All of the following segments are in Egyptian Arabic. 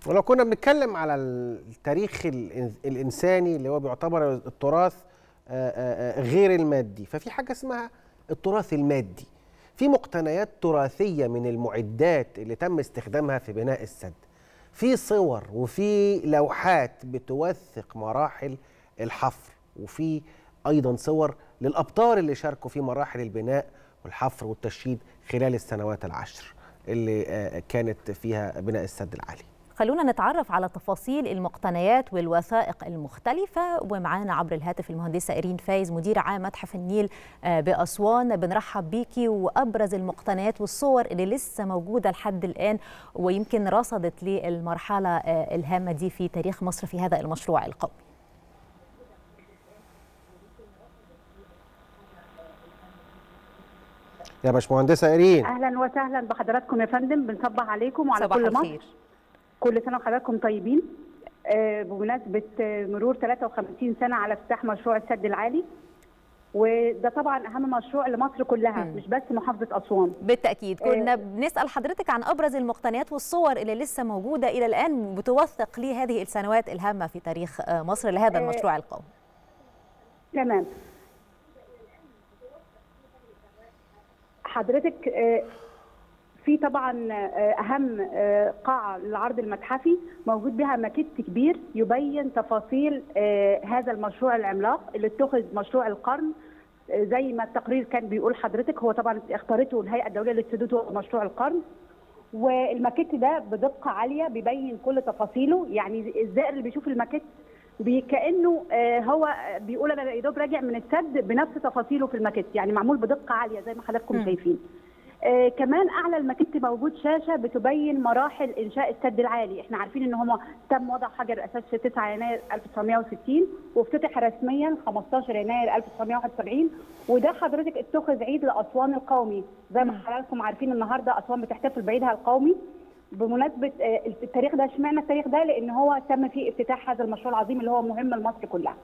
ولو كنا بنتكلم على التاريخ الإن- الانساني اللي هو بيعتبر التراث آه، آه، آه، غير المادي ففي حاجه اسمها التراث المادي في مقتنيات تراثيه من المعدات اللي تم استخدامها في بناء السد في صور وفي لوحات بتوثق مراحل الحفر وفي ايضا صور للابطال اللي شاركوا في مراحل البناء والحفر والتشييد خلال السنوات العشر اللي آه، كانت فيها بناء السد العالي خلونا نتعرف على تفاصيل المقتنيات والوثائق المختلفة ومعانا عبر الهاتف المهندسة إيرين فايز مدير عام متحف النيل آه، بأسوان بنرحب بيكي وأبرز المقتنيات والصور اللي لسه موجودة لحد الآن ويمكن رصدت للمرحلة آه، الهامة دي في تاريخ مصر في هذا المشروع القومي يا باشمهندسه ايرين اهلا وسهلا بحضراتكم يا فندم بنصبح عليكم وعلى صباح كل مصر الخير كل سنه وحضراتكم طيبين آه، بمناسبه آه، مرور 53 سنه على افتتاح مشروع السد العالي وده طبعا اهم مشروع لمصر كلها مم. مش بس محافظه اسوان بالتأكيد كنا بنسأل حضرتك عن أبرز المقتنيات والصور اللي لسه موجودة إلى الآن بتوثق لهذه السنوات الهامة في تاريخ آه، مصر لهذا آه، المشروع القومي تمام حضرتك آه، في طبعا آه، اهم آه، قاعه للعرض المتحفي موجود بها ماكيت كبير يبين تفاصيل آه، هذا المشروع العملاق اللي اتخذ مشروع القرن آه، زي ما التقرير كان بيقول حضرتك هو طبعا اختارته الهيئه الدوليه للسدود هو مشروع القرن والماكيت ده بدقه عاليه بيبين كل تفاصيله يعني الزائر اللي بيشوف الماكيت بي- كانه آه، هو بيقول انا يا دوب راجع من السد بنفس تفاصيله في الماكيت يعني معمول بدقه عاليه زي ما حضراتكم مم. شايفين آه، كمان اعلى الماكيت موجود شاشه بتبين مراحل انشاء السد العالي احنا عارفين ان هم تم وضع حجر الاساس في 9 يناير 1960 وافتتح رسميا 15 يناير 1971 وده حضرتك اتخذ عيد لاسوان القومي زي ما حضراتكم عارفين النهارده اسوان بتحتفل بعيدها القومي بمناسبه آه، التاريخ ده اشمعنى التاريخ ده لان هو تم فيه افتتاح هذا المشروع العظيم اللي هو مهم لمصر كلها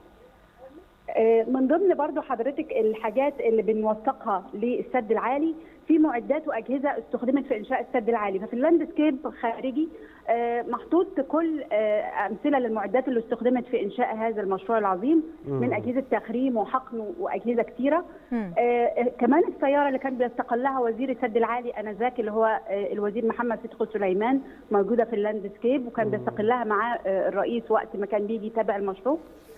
آه، من ضمن برضو حضرتك الحاجات اللي بنوثقها للسد العالي في معدات واجهزه استخدمت في انشاء السد العالي ففي اللاندسكيب خارجي آه، محطوط كل آه، امثله للمعدات اللي استخدمت في انشاء هذا المشروع العظيم من اجهزه تخريم وحقن واجهزه كتيره مم. آه، آه، كمان السياره اللي كان بيستقلها وزير السد العالي انذاك اللي هو آه، الوزير محمد صدقي سليمان موجوده في اللاندسكيب وكان بيستقلها معاه آه، الرئيس وقت ما كان بيجي يتابع المشروع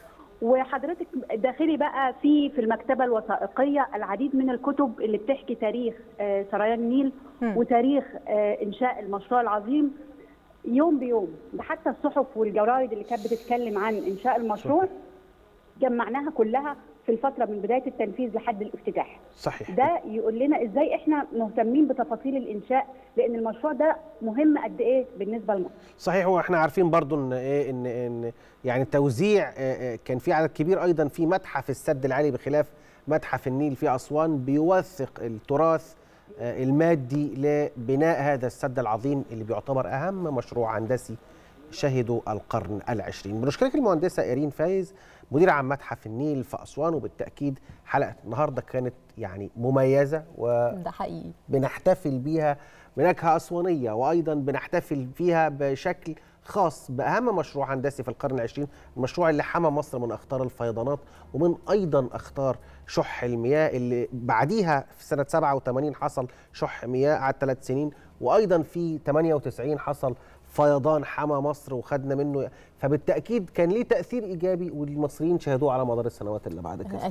وحضرتك داخلي بقى في في المكتبه الوثائقيه العديد من الكتب اللي بتحكي تاريخ آه، سريان النيل مم. وتاريخ آه، انشاء المشروع العظيم يوم بيوم ده حتى الصحف والجرايد اللي كانت بتتكلم عن انشاء المشروع جمعناها كلها في الفتره من بدايه التنفيذ لحد الافتتاح صحيح ده يقول لنا ازاي احنا مهتمين بتفاصيل الانشاء لان المشروع ده مهم قد ايه بالنسبه لمصر صحيح واحنا عارفين برضو ان ايه ان ان يعني توزيع آه، آه، كان في عدد كبير ايضا في متحف السد العالي بخلاف متحف النيل في اسوان بيوثق التراث آه، المادي لبناء هذا السد العظيم اللي بيعتبر اهم مشروع هندسي شهدوا القرن العشرين بنشكرك المهندسه ايرين فايز مدير عام متحف النيل في اسوان وبالتاكيد حلقه النهارده كانت يعني مميزه و ده حقيقي بنحتفل بيها بنكهة أسوانية وأيضا بنحتفل فيها بشكل خاص بأهم مشروع هندسي في القرن العشرين المشروع اللي حمى مصر من أخطار الفيضانات ومن أيضا أخطار شح المياه اللي بعديها في سنة 87 حصل شح مياه قعد ثلاث سنين وأيضا في 98 حصل فيضان حمى مصر وخدنا منه فبالتأكيد كان ليه تأثير إيجابي والمصريين شاهدوه على مدار السنوات اللي بعد كده